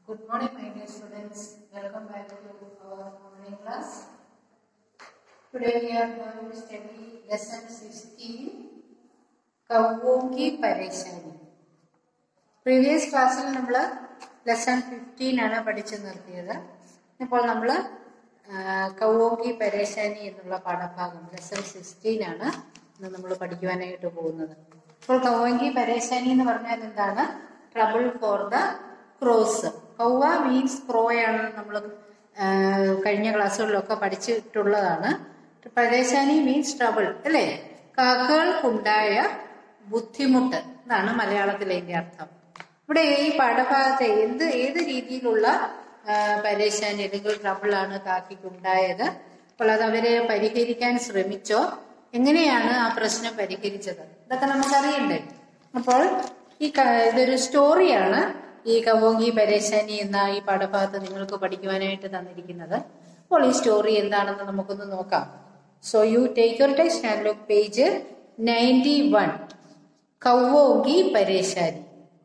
Good morning, my dear students. Welcome back to our morning class. Today we are going to study lesson 16, കൗവും കി പരേശാനി previous ക്ലാസ്സിൽ നമ്മൾ lesson fifteen ആണ് പഠിച്ചു നിർത്തിയത് ഇപ്പോൾ നമ്മൾ കൗവും കി പരേശാനി എന്നുള്ള പാഠഭാഗം ലെസൺ സിക്സ്റ്റീൻ ആണ് ഇന്ന് നമ്മൾ പഠിക്കുവാനായിട്ട് പോകുന്നത് ഇപ്പോൾ കൗവങ്കി പരേശാനി എന്ന് പറഞ്ഞാൽ എന്താണ് ട്രബിൾ ഫോർ ദ ക്രോസ് കൗവ മീൻസ് ക്രോയാണ് നമ്മൾ കഴിഞ്ഞ ക്ലാസ്സുകളിലൊക്കെ പഠിച്ചിട്ടുള്ളതാണ് പരേശാനി മീൻസ് ട്രബിൾ അല്ലേ കാക്കകൾക്കുണ്ടായ ബുദ്ധിമുട്ട് എന്നാണ് മലയാളത്തിലെ അതിന്റെ അർത്ഥം ഇവിടെ ഈ പാഠഭാഗത്തെ എന്ത് ഏത് രീതിയിലുള്ള ആ, പരേശാനി അല്ലെങ്കിൽ ട്രബിളാണ് കാക്കിക്കുണ്ടായത് അപ്പോൾ അത് അവരെ പരിഹരിക്കാൻ ശ്രമിച്ചോ എങ്ങനെയാണ് ആ പ്രശ്നം പരിഹരിച്ചത് ഇതൊക്കെ നമുക്കറിയണ്ടേ അപ്പോൾ ഈ ക- ഇതൊരു സ്റ്റോറിയാണ് ഈ കവോങ്കി പരേശാനി എന്ന ഈ പാഠഭാഗത്ത് നിങ്ങൾക്ക് പഠിക്കുവാനായിട്ട് തന്നിരിക്കുന്നത് അപ്പോൾ ഈ സ്റ്റോറി എന്താണെന്ന് നമുക്കൊന്ന് നോക്കാം so you take your text and look page ninety one കവോങ്കി പരേശാനി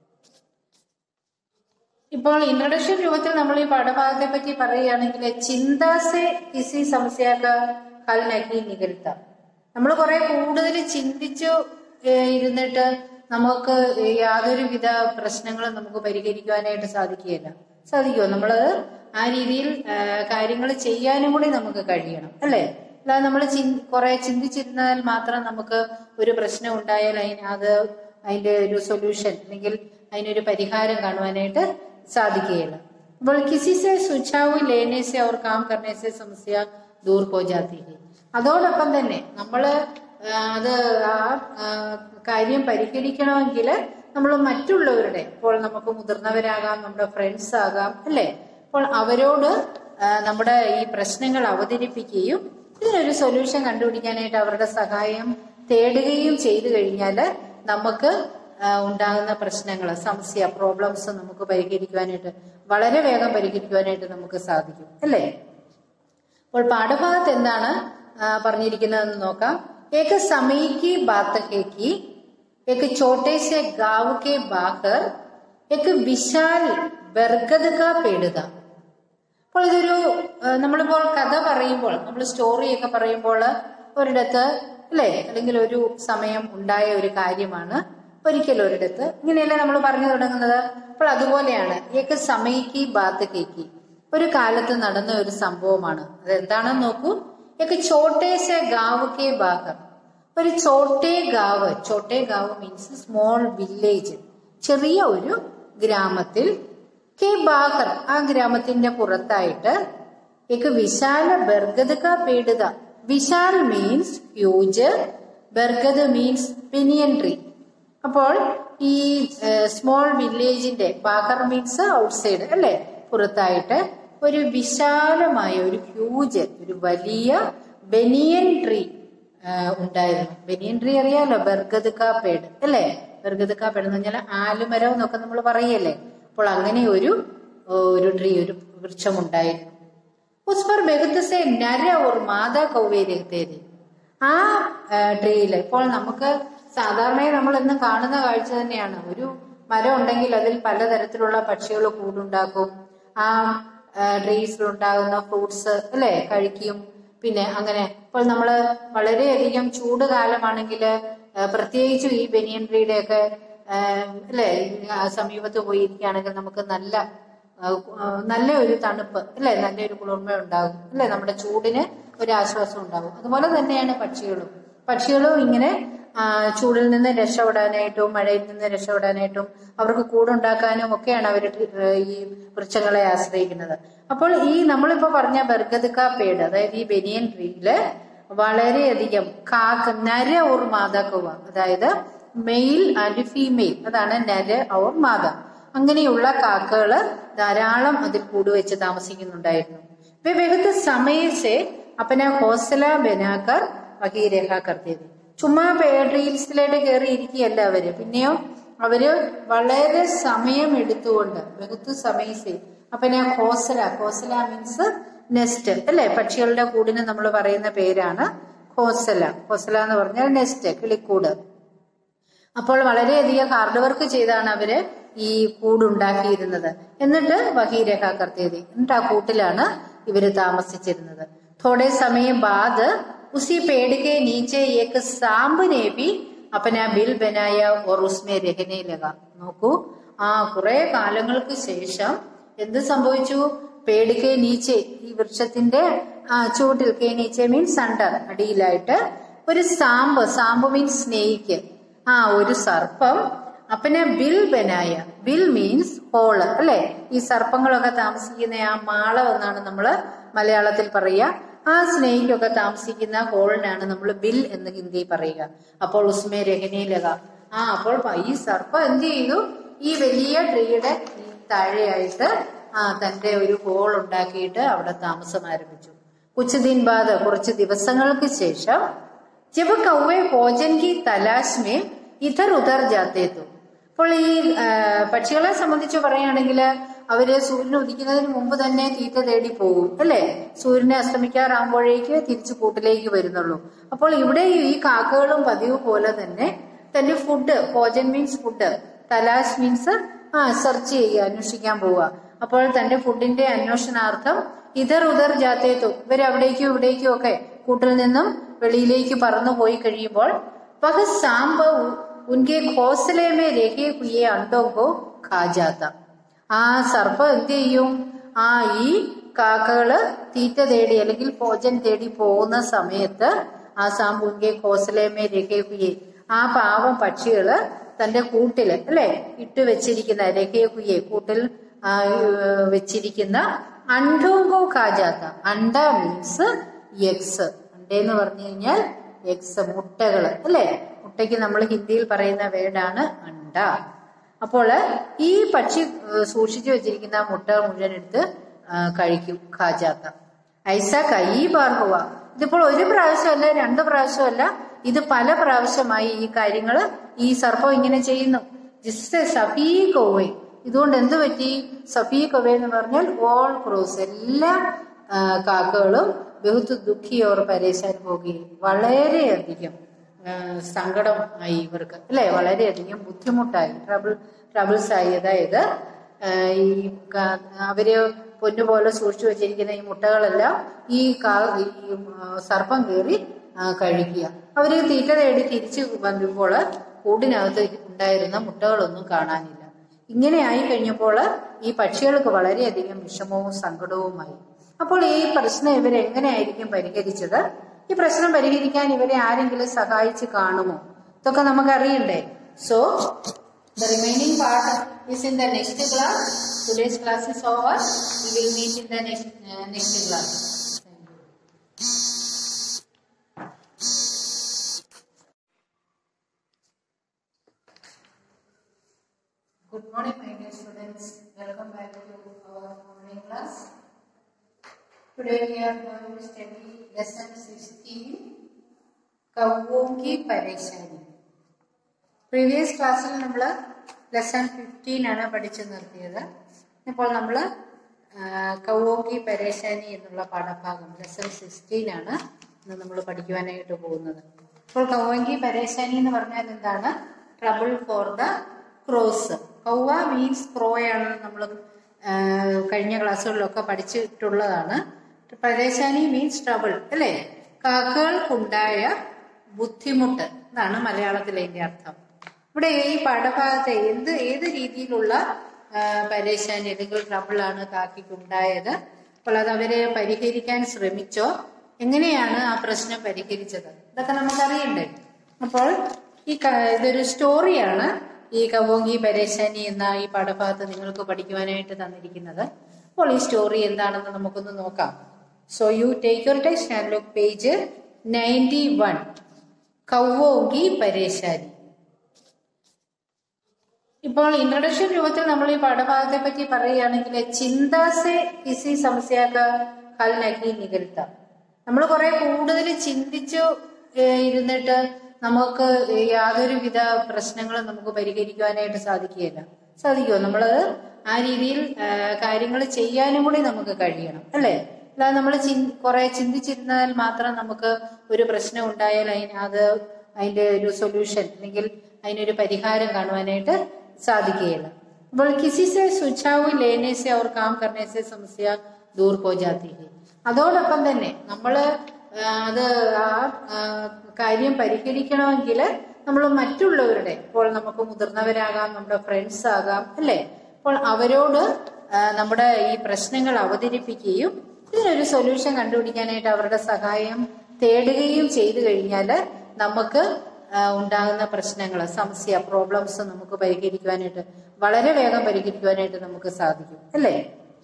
ഇപ്പോൾ ഇൻട്രൊഡക്ഷൻ രൂപത്തിൽ നമ്മൾ ഈ പാഠഭാഗത്തെ പറ്റി പറയുകയാണെങ്കിൽ ചിന്ത സെ കിസി സമസ്യക ഹൽ നഹി നികൽത്ത നമ്മൾ കുറെ കൂടുതൽ ചിന്തിച്ചു ഏഹ്, ഇരുന്നിട്ട് നമുക്ക് യാതൊരുവിധ പ്രശ്നങ്ങളും നമുക്ക് പരിഹരിക്കുവാനായിട്ട് സാധിക്കുകയില്ല സാധിക്കുമോ നമ്മളത് ആ രീതിയിൽ കാര്യങ്ങൾ ചെയ്യാനും കൂടി നമുക്ക് കഴിയണം അല്ലേ അല്ലാതെ നമ്മൾ കുറെ ചിന്തിച്ചിരുന്നാൽ മാത്രം നമുക്ക് ഒരു പ്രശ്നം ഉണ്ടായാൽ അതിന് അത് അതിന്റെ ഒരു സൊല്യൂഷൻ അല്ലെങ്കിൽ അതിനൊരു പരിഹാരം കാണുവാനായിട്ട് സാധിക്കുകയില്ല അപ്പോൾ കിസി സെ സുചാവ് ലേനെ സെ അവർ കാം കർണേ സെ സമസ്യ ദൂർ പോ ജാത്തി ഹി അതോടൊപ്പം തന്നെ നമ്മൾ അത് ആ ആ, കാര്യം പരിഹരിക്കണമെങ്കിൽ നമ്മൾ മറ്റുള്ളവരുടെ ഇപ്പോൾ നമുക്ക് മുതിർന്നവരാകാം നമ്മുടെ ഫ്രണ്ട്സ് ആകാം അല്ലേ അപ്പോൾ അവരോട് ആ, നമ്മുടെ ഈ പ്രശ്നങ്ങൾ അവതരിപ്പിക്കുകയും ഇതിനൊരു സൊല്യൂഷൻ കണ്ടുപിടിക്കാനായിട്ട് അവരുടെ സഹായം തേടുകയും ചെയ്തു കഴിഞ്ഞാൽ നമുക്ക് ആ, ഉണ്ടാകുന്ന പ്രശ്നങ്ങൾ സമസ്യ പ്രോബ്ലംസ് നമുക്ക് പരിഹരിക്കുവാനായിട്ട് വളരെ വേഗം പരിഹരിക്കുവാനായിട്ട് നമുക്ക് സാധിക്കും അല്ലേ അപ്പോൾ പാഠഭാഗത്ത് എന്താണ് ആ, പറഞ്ഞിരിക്കുന്നതെന്ന് നോക്കാം ഏക സമയ്ക്ക് ബാത്ത് ഹേക്ക് एक छोटे से गांव के बाहर एक विशाल ബർഗദ് കാ പേട് था അപ്പോൾ ഇതൊരു ആ, നമ്മളിപ്പോൾ കഥ പറയുമ്പോൾ നമ്മൾ സ്റ്റോറി ഒക്കെ പറയുമ്പോൾ ഒരിടത്ത് അല്ലേ അല്ലെങ്കിൽ ഒരു സമയം ഉണ്ടായ ഒരു കാര്യമാണ് ഒരിക്കൽ ഒരിടത്ത് ഇങ്ങനെയല്ലേ നമ്മൾ പറഞ്ഞു തുടങ്ങുന്നത് അപ്പോൾ അതുപോലെയാണ് ഏക സമയ്ക്ക് ബാത്ത് കേക്ക് ഒരു കാലത്ത് നടന്ന ഒരു സംഭവമാണ് അത് എന്താണെന്ന് നോക്കൂ ഏക ചോട്ടേ സെ ഗാവ് കെ ബാഹർ ഒരു ചോട്ടേ ഗാവ് ചോട്ടേ ഗാവ് മീൻസ് സ്മോൾ വില്ലേജ് ചെറിയ ഒരു ഗ്രാമത്തിൽ കെ ബാഹർ ആ ഗ്രാമത്തിന്റെ പുറത്തായിട്ട് एक വിശാല ബർഗദ് കാ പേടുത വിശാൽ മീൻസ് ഹ്യൂജ് ബർഗദ് മീൻസ് പിനിയൻ ട്രീ അപ്പോൾ ഈ സ്മോൾ വില്ലേജിന്റെ ബാഹർ മീൻസ് ഔട്ട്സൈഡ് അല്ലെ പുറത്തായിട്ട് ഒരു വിശാലമായ ഒരു ഹ്യൂജ് ഒരു വലിയ ബനിയൻ ട്രീ ഉണ്ടായിരുന്നു ബനിയൻ ട്രീ അറിയാലോ ബർഗദ് കാ പേട് അല്ലേ ബർഗദ് കാ പേട് എന്ന് പറഞ്ഞാൽ ആലുമരം എന്നൊക്കെ നമ്മൾ പറയല്ലേ അപ്പോൾ അങ്ങനെ ഒരു ഒരു ട്രീ ഒരു വൃക്ഷം ഉണ്ടായിരുന്നു ഉസ് पर बेहद से नर और मादा कौवे रहते थे ആ ട്രീയിൽ ഇപ്പോൾ നമുക്ക് സാധാരണയായി നമ്മൾ ഇന്ന് കാണുന്ന കാഴ്ച തന്നെയാണ് ഒരു മരം ഉണ്ടെങ്കിൽ അതിൽ പലതരത്തിലുള്ള പക്ഷികൾ കൂടുണ്ടാക്കും ആ ട്രീസിൽ ഉണ്ടാകുന്ന ഫ്രൂട്ട്സ് അല്ലെ കഴിക്കും പിന്നെ അങ്ങനെ ഇപ്പോൾ നമ്മൾ വളരെയധികം ചൂട് കാലമാണെങ്കിൽ പ്രത്യേകിച്ചും ഈ ബനിയൻ ട്രീയുടെ ഒക്കെ അല്ലെ സമീപത്ത് പോയിരിക്കുകയാണെങ്കിൽ നമുക്ക് നല്ല ആ, ആ, നല്ല ഒരു തണുപ്പ് അല്ലെ നല്ലൊരു കുളിർമ ഉണ്ടാകും അല്ലെ നമ്മുടെ ചൂടിന് ഒരു ആശ്വാസം ഉണ്ടാകും അതുപോലെ തന്നെയാണ് പക്ഷികളും പക്ഷികളും ഇങ്ങനെ ആ, ചൂടിൽ നിന്ന് രക്ഷപ്പെടാനായിട്ടും മഴയിൽ നിന്ന് രക്ഷപ്പെടാനായിട്ടും അവർക്ക് കൂടുണ്ടാക്കാനും ഒക്കെയാണ് അവർ ഈ വൃക്ഷങ്ങളെ ആശ്രയിക്കുന്നത് അപ്പോൾ ഈ നമ്മളിപ്പോ പറഞ്ഞ ബർഗദ് കാ പേട് അതായത് ഈ ബനിയൻ ട്രീയില് വളരെയധികം കാക്ക നര ഓർ മാതാക്കവ അതായത് മെയിൽ ആൻഡ് ഫീമെയിൽ അതാണ് നര ഓർ മാത അങ്ങനെയുള്ള കാക്കകള് ധാരാളം അതിൽ കൂടുവെച്ച് താമസിക്കുന്നുണ്ടായിരുന്നു वे बहुत समय से अपना हौसला बनाकर वही रहा करते थे ചുമ്മാ ട്രീൽസിലേക്ക് കയറി ഇരിക്കുകയല്ല അവര് പിന്നെയോ അവര് വളരെ സമയം എടുത്തുകൊണ്ട് ബഹുത്ത് സമയസേ അപ്പന ഹോസല ഹോസല മീൻസ് നെസ്റ്റ് അല്ലെ പക്ഷികളുടെ കൂടിന് നമ്മൾ പറയുന്ന പേരാണ് ഹോസല ഹോസല എന്ന് പറഞ്ഞാൽ നെസ്റ്റ് കിളിക്കൂട് അപ്പോൾ വളരെയധികം ഹാർഡ് വർക്ക് ചെയ്താണ് അവര് ഈ കൂടുണ്ടാക്കിയിരുന്നത് എന്നിട്ട് വഹി രേഖ കർത്തേതി എന്നിട്ട് ആ കൂട്ടിലാണ് ഇവര് താമസിച്ചിരുന്നത് थोड़े समय बाद उसी पेड़ के नीचे एक सांप ने भी अपना बिल बनाया और उसमें रहने लगा നോക്കൂ ആ കുറെ കാലങ്ങൾക്ക് ശേഷം എന്ത് സംഭവിച്ചു പേടിക്കെ നീച്ചെ ഈ വൃക്ഷത്തിന്റെ ആ, ചുവട്ടിൽ കെ നീച്ചെ മീൻസ് അണ്ടർ അടിയിലായിട്ട് ഒരു സാമ്പ് സാമ്പ് മീൻസ് സ്നേഹിക്ക് ആ ഒരു സർപ്പം അപ്പനെ ബിൽ ബനായ ബിൽ മീൻസ് ഹോള് അല്ലെ ഈ സർപ്പങ്ങളൊക്കെ താമസിക്കുന്ന ആ മാളം എന്നാണ് നമ്മള് മലയാളത്തിൽ പറയുക ആ സ്നേഹിക്കൊക്കെ താമസിക്കുന്ന ഹോളിനാണ് നമ്മൾ ബിൽ എന്ന് ഹിന്ദി പറയുക അപ്പോൾ ഉസ്മേ രഹനയിലക ആ അപ്പോൾ പ- ഈ സർപ്പം എന്ത് ചെയ്തു ഈ വലിയ ട്രീയുടെ ഈ താഴെയായിട്ട് ആ തന്റെ ഒരു ഹോൾ ഉണ്ടാക്കിയിട്ട് അവിടെ താമസം ആരംഭിച്ചു കുച്ച് ദിൻ ബാദ് കുറച്ച് ദിവസങ്ങൾക്ക് ശേഷം जब कौवे भोजन की तलाश में ഇധർ ഉധർ ജാത്തേത്തു അപ്പോൾ ഈ ആ, പക്ഷികളെ സംബന്ധിച്ച് പറയുകയാണെങ്കിൽ അവര് സൂര്യൻ ഉദിക്കുന്നതിന് മുമ്പ് തന്നെ തീറ്റ തേടി പോകും അല്ലേ സൂര്യനെ അസ്തമിക്കാറാകുമ്പോഴേക്ക് തിരിച്ചു കൂട്ടിലേക്ക് വരുന്നുള്ളൂ അപ്പോൾ ഇവിടെ ഈ കാക്കകളും പതിവ് പോലെ തന്നെ തന്റെ ഫുഡ് ഭോജൻ മീൻസ് ഫുഡ് തലാശ് മീൻസ് ആ സെർച്ച് ചെയ്യുക അന്വേഷിക്കാൻ പോവുക അപ്പോൾ തന്റെ ഫുഡിന്റെ അന്വേഷണാർത്ഥം ഇതർ ഉദർ ജാത്തേത്തു ഇവർ അവിടേക്കും ഇവിടേക്കും ഒക്കെ കൂട്ടിൽ നിന്നും വെളിയിലേക്ക് പറന്നു പോയി കഴിയുമ്പോൾ വഹ സാമ്പ് ഉ- ഉൻകെ ഘോസലേമേ രഹേ ഹുയെ അണ്ടോങ്കോ ഖാജാത്ത ആ സർപ്പം എന്ത് ചെയ്യും ആ ഈ കാക്കകള് തീറ്റ തേടി അല്ലെങ്കിൽ ഭോജൻ തേടി പോകുന്ന സമയത്ത് ആ സാമ്പുങ്കെ ഘോസലേമേ രഹേ ഹുയെ ആ പാവം പക്ഷികള് തന്റെ കൂട്ടില് അല്ലെ ഇട്ട് വെച്ചിരിക്കുന്ന രഹേ ഹുയെ കൂട്ടിൽ ആ, ഏഹ്, വെച്ചിരിക്കുന്ന അണ്ടോങ്കോ ഖാജാത്ത അണ്ട മീൻസ് എക്സ് അണ്ടെന്ന് പറഞ്ഞു കഴിഞ്ഞാൽ എക്സ് മുട്ടകള് അല്ലെ മുട്ടയ്ക്ക് നമ്മൾ ഹിന്ദിയിൽ പറയുന്ന വേർഡാണ് അണ്ട അപ്പോൾ ഈ പക്ഷി ഏഹ്, സൂക്ഷിച്ചു വെച്ചിരിക്കുന്ന മുട്ട മുഴുവൻ എടുത്ത് ആ, കഴിക്കും ഖാജാത്ത ഐസ കൈ ബാർഹുവ ഇതിപ്പോൾ ഒരു പ്രാവശ്യമല്ല രണ്ട് പ്രാവശ്യമല്ല ഇത് പല പ്രാവശ്യമായി ഈ കാര്യങ്ങള് ഈ സർപ്പം ഇങ്ങനെ ചെയ്യുന്നു ജിസ്സെ സഫീ കോവേ ഇതുകൊണ്ട് എന്ത് പറ്റി സഫീ കോവേ എന്ന് പറഞ്ഞാൽ ഓൾ ക്രോസ് എല്ലാ ആ, കാക്കകളും ബഹുത്ത് ദുഃഖി ഓർ പരേശാൻ പോകുകയും വളരെയധികം ആ, സങ്കടം ആയി ഇവർക്ക് അല്ലെ വളരെയധികം ബുദ്ധിമുട്ടായി ട്രബിൾ ട്രബിൾസ് ആയി അതായത് ആ, ഈ ക- അവര് പൊന്നുപോലെ സൂക്ഷിച്ചു വെച്ചിരിക്കുന്ന ഈ മുട്ടകളെല്ലാം ഈ കാ- ഈ ആ, സർപ്പം കയറി ആ, കഴിക്കുക അവര് തീറ്റ തേടി തിരിച്ചു വന്നപ്പോൾ കൂടിനകത്ത് ഉണ്ടായിരുന്ന മുട്ടകളൊന്നും കാണാനില്ല ഇങ്ങനെ ആയി കഴിഞ്ഞപ്പോൾ ഈ പക്ഷികൾക്ക് വളരെയധികം വിഷമവും സങ്കടവുമായി അപ്പോൾ ഈ പ്രശ്നം ഇവർ എങ്ങനെയായിരിക്കും പരിഹരിച്ചത് ഈ പ്രശ്നം പരിഹരിക്കാൻ ഇവരെ ആരെങ്കിലും സഹായിച്ച് കാണുമോ ഇതൊക്കെ നമുക്ക് അറിയണ്ടേ so the remaining part is in the next class today's class is over we will meet in the next uh, next class Thank you. Good morning, my dear students. Welcome back to our morning class. Today we are going to study lesson 16, കൗവും की പരേശാനി previous ക്ലാസ്സിൽ നമ്മൾ lesson fifteen ആണ് പഠിച്ചു നിർത്തിയത് ഇപ്പോൾ നമ്മൾ കൗവോങ്കി പരേശാനി എന്നുള്ള പാഠഭാഗം ലെസൺ സിക്സ്റ്റീൻ ആണ് ഇന്ന് നമ്മൾ പഠിക്കുവാനായിട്ട് പോകുന്നത് അപ്പോൾ കൗവോങ്കി പരേശാനി എന്ന് പറഞ്ഞാൽ എന്താണ് ട്രബിൾ ഫോർ ദ ക്രോസ് കൗവ മീൻസ് ക്രോയാണ് നമ്മൾ കഴിഞ്ഞ ക്ലാസ്സുകളിലൊക്കെ പഠിച്ചിട്ടുള്ളതാണ് പരേശാനി മീൻസ് ട്രബിൾ അല്ലേ കാക്കകൾക്കുണ്ടായ ബുദ്ധിമുട്ട് എന്നാണ് മലയാളത്തിലെ അതിന്റെ അർത്ഥം ഇവിടെ ഈ പാഠഭാഗത്തെ എന്ത് ഏത് രീതിയിലുള്ള ആ, പരേശാനി അല്ലെങ്കിൽ ട്രബിളാണ് കാക്കിക്കുണ്ടായത് അപ്പോൾ അത് അവരെ പരിഹരിക്കാൻ ശ്രമിച്ചോ എങ്ങനെയാണ് ആ പ്രശ്നം പരിഹരിച്ചത് ഇതൊക്കെ നമുക്കറിയണ്ടേ അപ്പോൾ ഈ ക- ഇതൊരു സ്റ്റോറിയാണ് ഈ കവോങ്കി പരേശാനി എന്ന ഈ പാഠഭാഗത്ത് നിങ്ങൾക്ക് പഠിക്കുവാനായിട്ട് തന്നിരിക്കുന്നത് അപ്പോൾ ഈ സ്റ്റോറി എന്താണെന്ന് നമുക്കൊന്ന് നോക്കാം so you take your text and look page ninety one കൗവോങ്കി പരേശാനി ഇപ്പോൾ ഇൻട്രൊഡക്ഷൻ രൂപത്തിൽ നമ്മൾ ഈ പാഠഭാഗത്തെ പറ്റി പറയുകയാണെങ്കിൽ ചിന്താസെ കിസി സമസ്യക്ക് ഹൽ നഹി നികൽത്ത നമ്മൾ കുറെ കൂടുതൽ ചിന്തിച്ചു ഏഹ്, ഇരുന്നിട്ട് നമുക്ക് യാതൊരുവിധ പ്രശ്നങ്ങളും നമുക്ക് പരിഹരിക്കുവാനായിട്ട് സാധിക്കുകയില്ല സാധിക്കുമോ നമ്മൾ ആ രീതിയിൽ കാര്യങ്ങൾ ചെയ്യാനും കൂടി നമുക്ക് കഴിയണം അല്ലേ അല്ലാതെ നമ്മൾ കുറെ ചിന്തിച്ചിരുന്നാൽ മാത്രം നമുക്ക് ഒരു പ്രശ്നം ഉണ്ടായാൽ അതിന് അത് അതിന്റെ ഒരു സൊല്യൂഷൻ അല്ലെങ്കിൽ അതിനൊരു പരിഹാരം കാണുവാനായിട്ട് സാധിക്കുകയില്ല അപ്പോൾ കിസി സെ സുചാവ് ലേനെ സെ അവർ കാം കർണേ സെ സമസ്യ ദൂർ ഹോ ജാതി ഹെ അതോടൊപ്പം തന്നെ നമ്മള് ആ, അത് ആ ആ, കാര്യം പരിഹരിക്കണമെങ്കിൽ നമ്മൾ മറ്റുള്ളവരുടെ ഇപ്പോൾ നമുക്ക് മുതിർന്നവരാകാം നമ്മുടെ ഫ്രണ്ട്സ് ആകാം അല്ലേ അപ്പോൾ അവരോട് ആ, നമ്മുടെ ഈ പ്രശ്നങ്ങൾ അവതരിപ്പിക്കുകയും ഇതിനൊരു സൊല്യൂഷൻ കണ്ടുപിടിക്കാനായിട്ട് അവരുടെ സഹായം തേടുകയും ചെയ്തു കഴിഞ്ഞാൽ നമുക്ക് ആ, ഉണ്ടാകുന്ന പ്രശ്നങ്ങൾ സമസ്യ പ്രോബ്ലംസ് നമുക്ക് പരിഹരിക്കുവാനായിട്ട് വളരെ വേഗം പരിഹരിക്കുവാനായിട്ട് നമുക്ക് സാധിക്കും അല്ലേ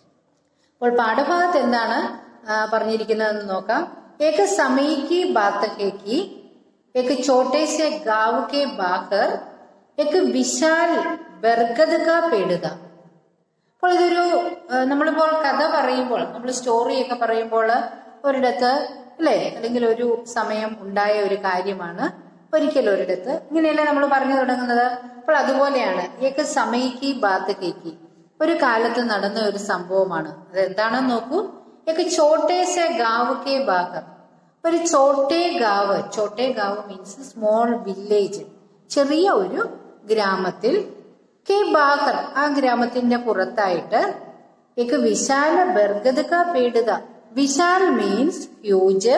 അപ്പോൾ പാഠഭാഗത്ത് എന്താണ് ആ, പറഞ്ഞിരിക്കുന്നതെന്ന് നോക്കാം ഏക സമയ്ക്ക് ബാത്തക്കേക്ക് एक छोटे से गांव के बाहर एक विशाल ബർഗദ് കാ പേടുക അപ്പോൾ ഇതൊരു ആ, നമ്മളിപ്പോൾ കഥ പറയുമ്പോൾ നമ്മൾ സ്റ്റോറിയൊക്കെ പറയുമ്പോൾ ഒരിടത്ത് അല്ലേ അല്ലെങ്കിൽ ഒരു സമയം ഉണ്ടായ ഒരു കാര്യമാണ് ഒരിക്കൽ ഒരിടത്ത് ഇങ്ങനെയല്ലേ നമ്മൾ പറഞ്ഞു തുടങ്ങുന്നത് അപ്പോൾ അതുപോലെയാണ് ഏക സമയ്ക്ക് ബാത്ത് കേക്ക് ഒരു കാലത്ത് നടന്ന ഒരു സംഭവമാണ് അത് എന്താണെന്ന് നോക്കൂ ഏക ചോട്ടേ സെ ഗാവ് കെ ബാഹർ ഒരു ചോട്ടേ ഗാവ് ചോട്ടേ ഗാവ് മീൻസ് സ്മോൾ വില്ലേജ് ചെറിയ ഒരു ഗ്രാമത്തിൽ കെ ബാഹർ ആ ഗ്രാമത്തിന്റെ പുറത്തായിട്ട് एक വിശാല ബർഗദ് കാ പേടുക വിശാൽ മീൻസ് ഹ്യൂജ്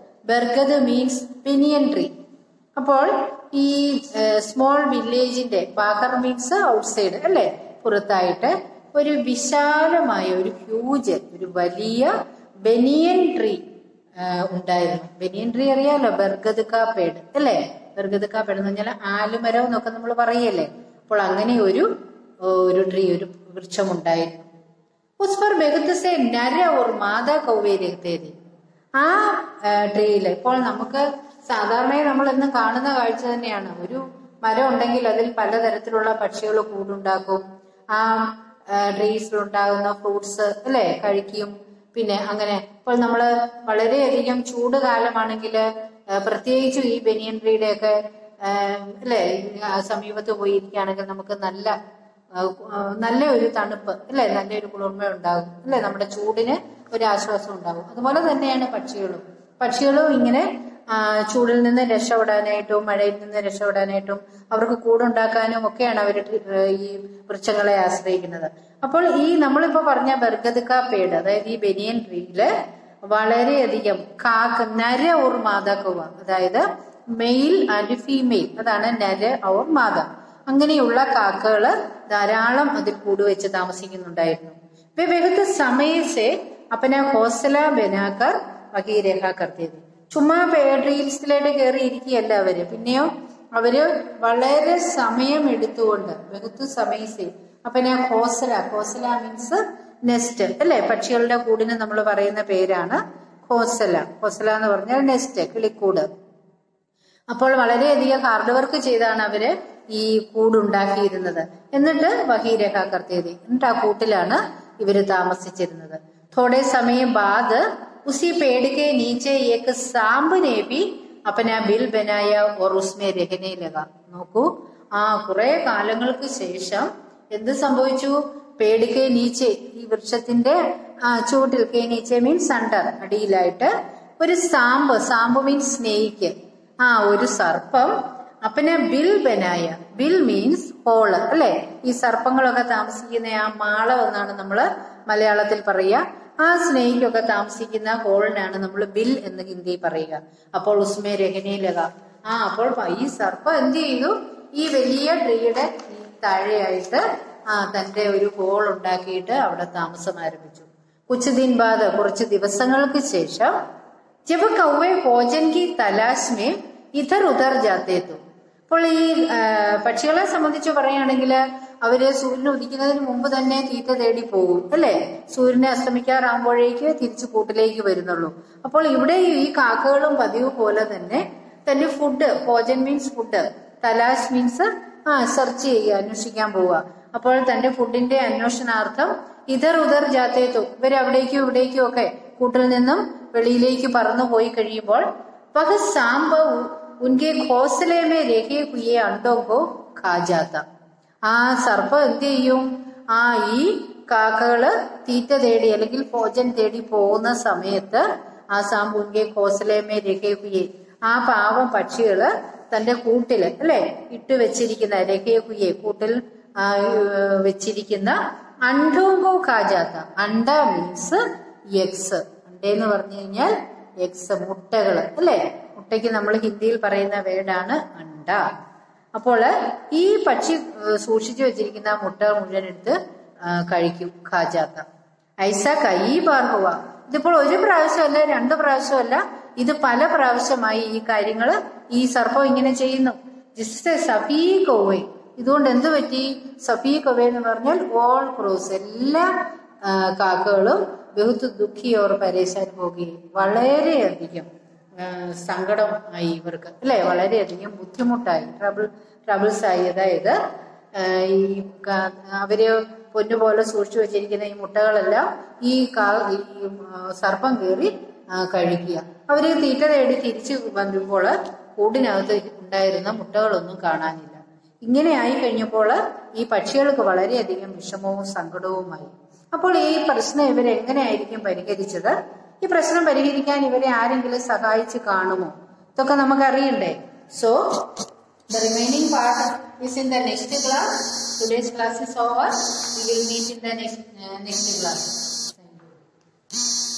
ബർഗദ് മീൻസ് പിനിയൻ ട്രീ അപ്പോൾ ഈ സ്മോൾ വില്ലേജിന്റെ ബാഹർ മീൻസ് ഔട്ട്സൈഡ് അല്ലെ പുറത്തായിട്ട് ഒരു വിശാലമായ ഒരു ഹ്യൂജ് ഒരു വലിയ ബനിയൻ ട്രീ ഉണ്ടായിരുന്നു ബനിയൻ ട്രീ അറിയാലോ ബർഗദ് കാ പേട് അല്ലേ ബർഗദ് കാ പേട് എന്ന് പറഞ്ഞാൽ ആലുമരം എന്നൊക്കെ നമ്മൾ പറയല്ലേ അപ്പോൾ അങ്ങനെ ഒരു ഒരു ട്രീ ഒരു വൃക്ഷം ഉണ്ടായിരുന്നു उस पर बेगत से നര और മാതാ കൗവേ രഹത്തെ थे ആ ട്രീയിൽ ഇപ്പോൾ നമുക്ക് സാധാരണയായി നമ്മൾ ഇന്ന് കാണുന്ന കാഴ്ച തന്നെയാണ് ഒരു മരം ഉണ്ടെങ്കിൽ അതിൽ പലതരത്തിലുള്ള പക്ഷികൾ കൂടുണ്ടാക്കും ആ ട്രീസിൽ ഉണ്ടാകുന്ന ഫ്രൂട്ട്സ് അല്ലെ കഴിക്കും പിന്നെ അങ്ങനെ ഇപ്പോൾ നമ്മൾ വളരെയധികം ചൂട് കാലമാണെങ്കിൽ പ്രത്യേകിച്ചും ഈ ബനിയൻ ട്രീയുടെ ഒക്കെ അല്ലെ സമീപത്ത് പോയിരിക്കുകയാണെങ്കിൽ നമുക്ക് നല്ല ആ, ആ, നല്ല ഒരു തണുപ്പ് അല്ലെ നല്ലൊരു കുളിർമ ഉണ്ടാകും അല്ലെ നമ്മുടെ ചൂടിന് ഒരു ആശ്വാസം ഉണ്ടാകും അതുപോലെ തന്നെയാണ് പക്ഷികളും പക്ഷികളും ഇങ്ങനെ ആ, ചൂടിൽ നിന്ന് രക്ഷപ്പെടാനായിട്ടും മഴയിൽ നിന്ന് രക്ഷപ്പെടാനായിട്ടും അവർക്ക് കൂടുണ്ടാക്കാനും ഒക്കെയാണ് അവർ ഈ വൃക്ഷങ്ങളെ ആശ്രയിക്കുന്നത് അപ്പോൾ ഈ നമ്മളിപ്പോ പറഞ്ഞ ബർഗദ്ക പേട് അതായത് ഈ ബനിയൻ ട്രീയില് വളരെയധികം കാക്ക നര ഓർ മാതാക്കവ അതായത് മെയിൽ ആൻഡ് ഫീമെയിൽ അതാണ് നര ഓർ മാത അങ്ങനെയുള്ള കാക്കകള് ധാരാളം അതിൽ കൂടുവെച്ച് താമസിക്കുന്നുണ്ടായിരുന്നു वे बहुत समय से अपना हौसला बनाकर वही രേഖ കർത്തിയത് ചുമ്മാ റീൽസിലേക്ക് കയറി ഇരിക്കുകയല്ല അവര് പിന്നെയോ അവര് വളരെ സമയം എടുത്തുകൊണ്ട് ബഹുത്ത് സമയസേ അപ്പന ഹോസല ഹോസല മീൻസ് നെസ്റ്റ് അല്ലെ പക്ഷികളുടെ കൂടിന് നമ്മൾ പറയുന്ന പേരാണ് ഹോസല ഹോസല എന്ന് പറഞ്ഞാൽ നെസ്റ്റ് കിളിക്കൂട് അപ്പോൾ വളരെയധികം ഹാർഡ് വർക്ക് ചെയ്താണ് അവര് ഈ കൂടുണ്ടാക്കിയിരുന്നത് എന്നിട്ട് വഹീരേഖ കർത്തേതി എന്നിട്ട് ആ കൂട്ടിലാണ് ഇവര് താമസിച്ചിരുന്നത് थोड़े समय बाद उसी पेड़ के नीचे एक सांप ने भी अपना बिल बनाया और उसमें रहने लगा നോക്കൂ ആ കുറെ കാലങ്ങൾക്ക് ശേഷം എന്ത് സംഭവിച്ചു പേടിക്കെ നീച്ചെ ഈ വൃക്ഷത്തിന്റെ ആ, ചൂട്ടിൽ കെ നീച്ചെ മീൻസ് അണ്ടർ അടിയിലായിട്ട് ഒരു സാമ്പ് സാമ്പ് മീൻസ് സ്നേഹിക്ക് ആ ഒരു സർപ്പം അപ്പന ബിൽ ബനായ ബിൽ മീൻസ് ഹോള് അല്ലെ ഈ സർപ്പങ്ങളൊക്കെ താമസിക്കുന്ന ആ മാളം എന്നാണ് നമ്മള് മലയാളത്തിൽ പറയുക ആ സ്നേഹിക്കൊക്കെ താമസിക്കുന്ന ഹോളിനാണ് നമ്മൾ ബിൽ എന്ന് ഹിന്ദി പറയുക അപ്പോൾ ഉസ്മേ രഹനയിലക ആ അപ്പോൾ പ- ഈ സർപ്പം എന്ത് ചെയ്തു ഈ വലിയ ട്രീയുടെ ഈ താഴെയായിട്ട് ആ തന്റെ ഒരു ഹോൾ ഉണ്ടാക്കിയിട്ട് അവിടെ താമസം ആരംഭിച്ചു കുച്ചുദിൻ ബാദ് കുറച്ച് ദിവസങ്ങൾക്ക് ശേഷം ജബ് കൗവെ ഭോജൻ കി തലാശ് മേ ഇധർ ഉധർ ജാത്തേ തു അപ്പോൾ ഈ ആ, പക്ഷികളെ സംബന്ധിച്ച് പറയുകയാണെങ്കിൽ അവര് സൂര്യൻ ഉദിക്കുന്നതിന് മുമ്പ് തന്നെ തീറ്റ തേടി പോകും അല്ലേ സൂര്യനെ അസ്തമിക്കാറാകുമ്പോഴേക്ക് തിരിച്ചു കൂട്ടിലേക്ക് വരുന്നുള്ളൂ അപ്പോൾ ഇവിടെ ഈ കാക്കകളും പതിവ് പോലെ തന്നെ തന്റെ ഫുഡ് ഭോജൻ മീൻസ് ഫുഡ് തലാശ് മീൻസ് ആ സെർച്ച് ചെയ്യുക അന്വേഷിക്കാൻ പോവുക അപ്പോൾ തന്റെ ഫുഡിന്റെ അന്വേഷണാർത്ഥം ഇതർ ഉദർ ജാത്തേത്തു ഇവർ അവിടേക്കും ഇവിടേക്കും ഒക്കെ കൂട്ടിൽ നിന്നും വെളിയിലേക്ക് പറന്നു പോയി കഴിയുമ്പോൾ വഹ സാമ്പ ഉൻകെ ഘോസലേമേ രഹേ ഹുയെ അണ്ടോങ്കോ ഖാജാത്ത ആ സർപ്പം എന്ത് ചെയ്യും ആ ഈ കാക്കകള് തീറ്റ തേടി അല്ലെങ്കിൽ ഭോജൻ തേടി പോകുന്ന സമയത്ത് ആ സാമ്പുൻകെ ഘോസലേമേ രഹേ ഹുയെ ആ പാവം പക്ഷികള് തന്റെ കൂട്ടില് അല്ലെ ഇട്ട് വെച്ചിരിക്കുന്ന രഹേ കുയെ കൂട്ടിൽ ആ, ഏഹ്, വെച്ചിരിക്കുന്ന അണ്ടോങ്കോ കാജാത്ത അണ്ട മീൻസ് എക്സ് അണ്ടെന്ന് പറഞ്ഞു കഴിഞ്ഞാൽ എക്സ് മുട്ടകള് അല്ലെ മുട്ടയ്ക്ക് നമ്മൾ ഹിന്ദിയിൽ പറയുന്ന വേർഡാണ് അണ്ട അപ്പോൾ ഈ പക്ഷി ഏഹ്, സൂക്ഷിച്ചു വെച്ചിരിക്കുന്ന മുട്ട മുഴുവൻ എടുത്ത് ആ, കഴിക്കും ഖാജാത്ത ഐസ കൈ ബാർ ഹുവ ഇതിപ്പോൾ ഒരു പ്രാവശ്യമല്ല രണ്ട് പ്രാവശ്യമല്ല ഇത് പല പ്രാവശ്യമായി ഈ കാര്യങ്ങള് ഈ സർപ്പം ഇങ്ങനെ ചെയ്യുന്നു ജിസ്സെ സഫീ കോവെ ഇതുകൊണ്ട് എന്ത് പറ്റി സഫീ കോവെ എന്ന് പറഞ്ഞാൽ ഓൾ ക്രോസ് എല്ലാ ആ, കാക്കകളും ബഹുത്ത് ദുഃഖി ഓർ പരേശാൻ പോകുകയും വളരെയധികം ആ, സങ്കടം ആയി ഇവർക്ക് അല്ലെ വളരെയധികം ബുദ്ധിമുട്ടായി ട്രബിൾ ട്രബിൾസ് ആയി അതായത് ആ, ഈ ക- അവര് പൊന്നുപോലെ സൂക്ഷിച്ചു വെച്ചിരിക്കുന്ന ഈ മുട്ടകളെല്ലാം ഈ കാ- ഈ ആ, സർപ്പം കയറി ആ, കഴിക്കുക അവര് തീറ്റ തേടി തിരിച്ചു വന്നപ്പോൾ കൂടിനകത്ത് ഉണ്ടായിരുന്ന മുട്ടകളൊന്നും കാണാനില്ല ഇങ്ങനെ ആയി കഴിഞ്ഞപ്പോൾ ഈ പക്ഷികൾക്ക് വളരെയധികം വിഷമവും സങ്കടവുമായി അപ്പോൾ ഈ പ്രശ്നം ഇവർ എങ്ങനെയായിരിക്കും പരിഹരിച്ചത് ഈ പ്രശ്നം പരിഹരിക്കാൻ ഇവരെ ആരെങ്കിലും സഹായിച്ച് കാണുമോ ഇതൊക്കെ നമുക്ക് അറിയണ്ടേ so the remaining part is in the next class. Today's class is over. We will meet in the next uh, next class. Thank you.